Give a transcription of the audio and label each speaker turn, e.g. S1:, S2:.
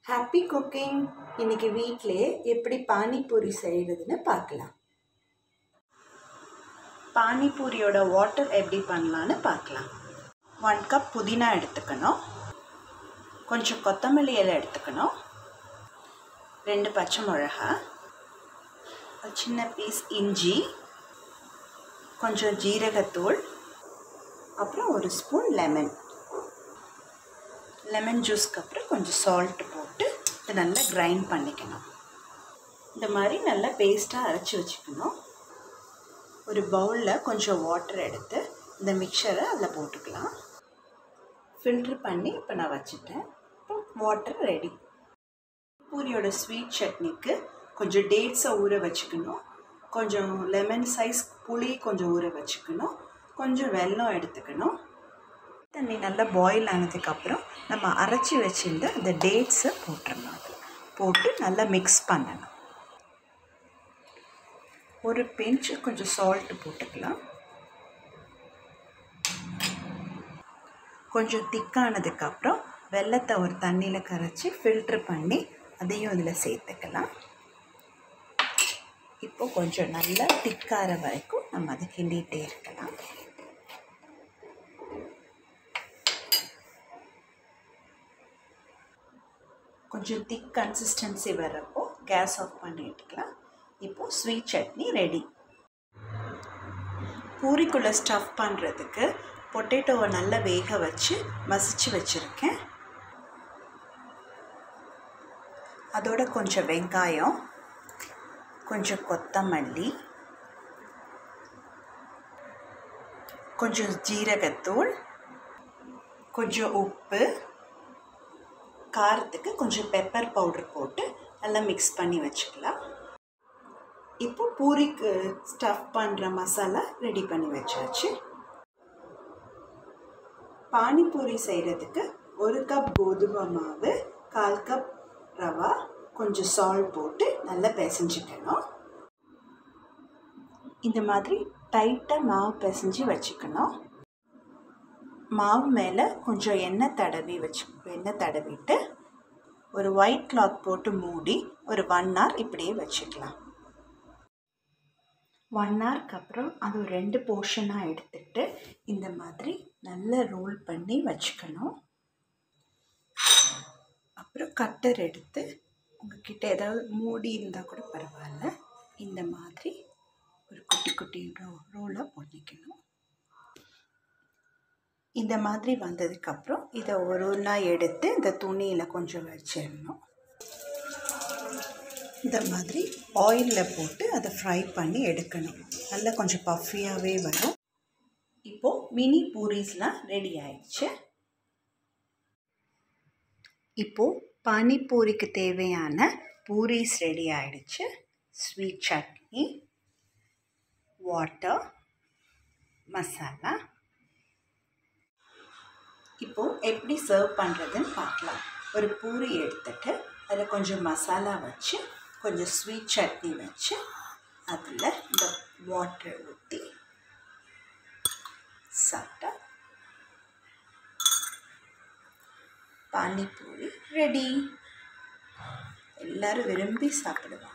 S1: happy cooking இன்னைக்கு வீட்டிலே எப்படி பானிபூரி செய்கிறதுன்னு பார்க்கலாம் பானிபூரியோட வாட்டர் எப்படி பண்ணலான்னு பார்க்கலாம் ஒன் கப் புதினா எடுத்துக்கணும் கொஞ்சம் கொத்தமல்லி இலை எடுத்துக்கணும் ரெண்டு பச்சை மிளகா ஒரு சின்ன பீஸ் இஞ்சி கொஞ்சம் ஜீரகத்தூள் அப்புறம் ஒரு ஸ்பூன் லெமன் லெமன் ஜூஸ்க்கு அப்புறம் கொஞ்சம் சால்ட் போட்டு இதை நல்லா கிரைண்ட் பண்ணிக்கணும் இந்த மாதிரி நல்லா பேஸ்ட்டாக அரைச்சி வச்சுக்கணும் ஒரு பவுலில் கொஞ்சம் வாட்டர் எடுத்து இந்த மிக்சரை அதில் போட்டுக்கலாம் ஃபில்ட்ரு பண்ணி இப்போ நான் வச்சுட்டேன் இப்போ வாட்டர் ரெடி பூரியோட ஸ்வீட் சட்னிக்கு கொஞ்சம் டேட்ஸை ஊற வச்சுக்கணும் கொஞ்சம் லெமன் சைஸ் புளி கொஞ்சம் ஊற வச்சுக்கணும் கொஞ்சம் வெல்லம் எடுத்துக்கணும் தண்ணி நல்லா பாயில் ஆனதுக்கப்புறம் நம்ம அரைச்சி வச்சுருந்த அந்த டேட்ஸை போட்டுடணும் அதில் போட்டு நல்லா மிக்ஸ் பண்ணணும் ஒரு பிஞ்ச் கொஞ்சம் சால்ட்டு போட்டுக்கலாம் கொஞ்சம் திக்கானதுக்கப்புறம் வெள்ளத்தை ஒரு தண்ணியில் கரைச்சி ஃபில்ட்ரு பண்ணி அதையும் இதில் சேர்த்துக்கலாம் இப்போ கொஞ்சம் நல்லா திக்கார வரைக்கும் நம்ம அதை கிண்டிகிட்டே இருக்கலாம் கொஞ்சம் திக் கன்சிஸ்டன்சி வர்றப்போ கேஸ் ஆஃப் பண்ணிட்டுக்கலாம் இப்போது ஸ்வீட் சட்னி ரெடி பூரிக்குள்ளே ஸ்டஃப் பண்ணுறதுக்கு பொட்டேட்டோவை நல்லா வேக வச்சு மசிச்சு வச்சுருக்கேன் அதோட கொஞ்சம் வெங்காயம் கொஞ்சம் கொத்தமல்லி கொஞ்சம் ஜீரகத்தூள் கொஞ்சம் உப்பு காரத்துக்கு கொஞ்சம் பெப்பர் பவுடர் போட்டு நல்லா மிக்ஸ் பண்ணி வச்சுக்கலாம் இப்போ பூரிக்கு ஸ்டஃப் பண்ணுற மசாலா ரெடி பண்ணி வச்சாச்சு பானிபூரி செய்கிறதுக்கு ஒரு கப் கோதுமை மாவு கால் கப் ரவா கொஞ்சம் சால்ட் போட்டு நல்லா பிசைஞ்சிக்கணும் இந்த மாதிரி டைட்டாக மாவு பிசைஞ்சு வச்சுக்கணும் மாவு மேலே கொஞ்சம் எண்ணெய் தடவி வச்சு எண்ணெய் தடவிட்டு ஒரு ஒயிட் கிளாத் போட்டு மூடி ஒரு ஒன் ஹவர் இப்படியே வச்சுக்கலாம் ஒன் ஹவருக்கு அப்புறம் அது ஒரு ரெண்டு போர்ஷனாக எடுத்துட்டு இந்த மாதிரி நல்லா ரோல் பண்ணி வச்சுக்கணும் அப்புறம் கட்டர் எடுத்து உங்ககிட்ட ஏதாவது மூடி இருந்தால் கூட பரவாயில்ல இந்த மாதிரி ஒரு குட்டி குட்டி ரோ ரோலாக பண்ணிக்கணும் இந்த மாதிரி வந்ததுக்கப்புறம் இதை ஒரு ஒன்றா எடுத்து இந்த துணியில் கொஞ்சம் வச்சிடணும் இந்த மாதிரி ஆயிலில் போட்டு அதை ஃப்ரை பண்ணி எடுக்கணும் நல்லா கொஞ்சம் பஃபியாகவே வரும் இப்போது மினி பூரிஸ்லாம் ரெடி ஆயிடுச்சு இப்போது பானிபூரிக்கு தேவையான பூரிஸ் ரெடி ஆயிடுச்சு ஸ்வீட் சட்னி வாட்டர் மசாலா இப்போது எப்படி சர்வ் பண்ணுறதுன்னு பார்க்கலாம் ஒரு பூரி எடுத்துட்டு அதில் கொஞ்சம் மசாலா வச்சு கொஞ்சம் ஸ்வீட் சட்னி வச்சு அதில் இந்த வாட்டர் ஊற்றி சாப்பிட்டா பானிபூரி ரெடி எல்லோரும் விரும்பி சாப்பிடுவாங்க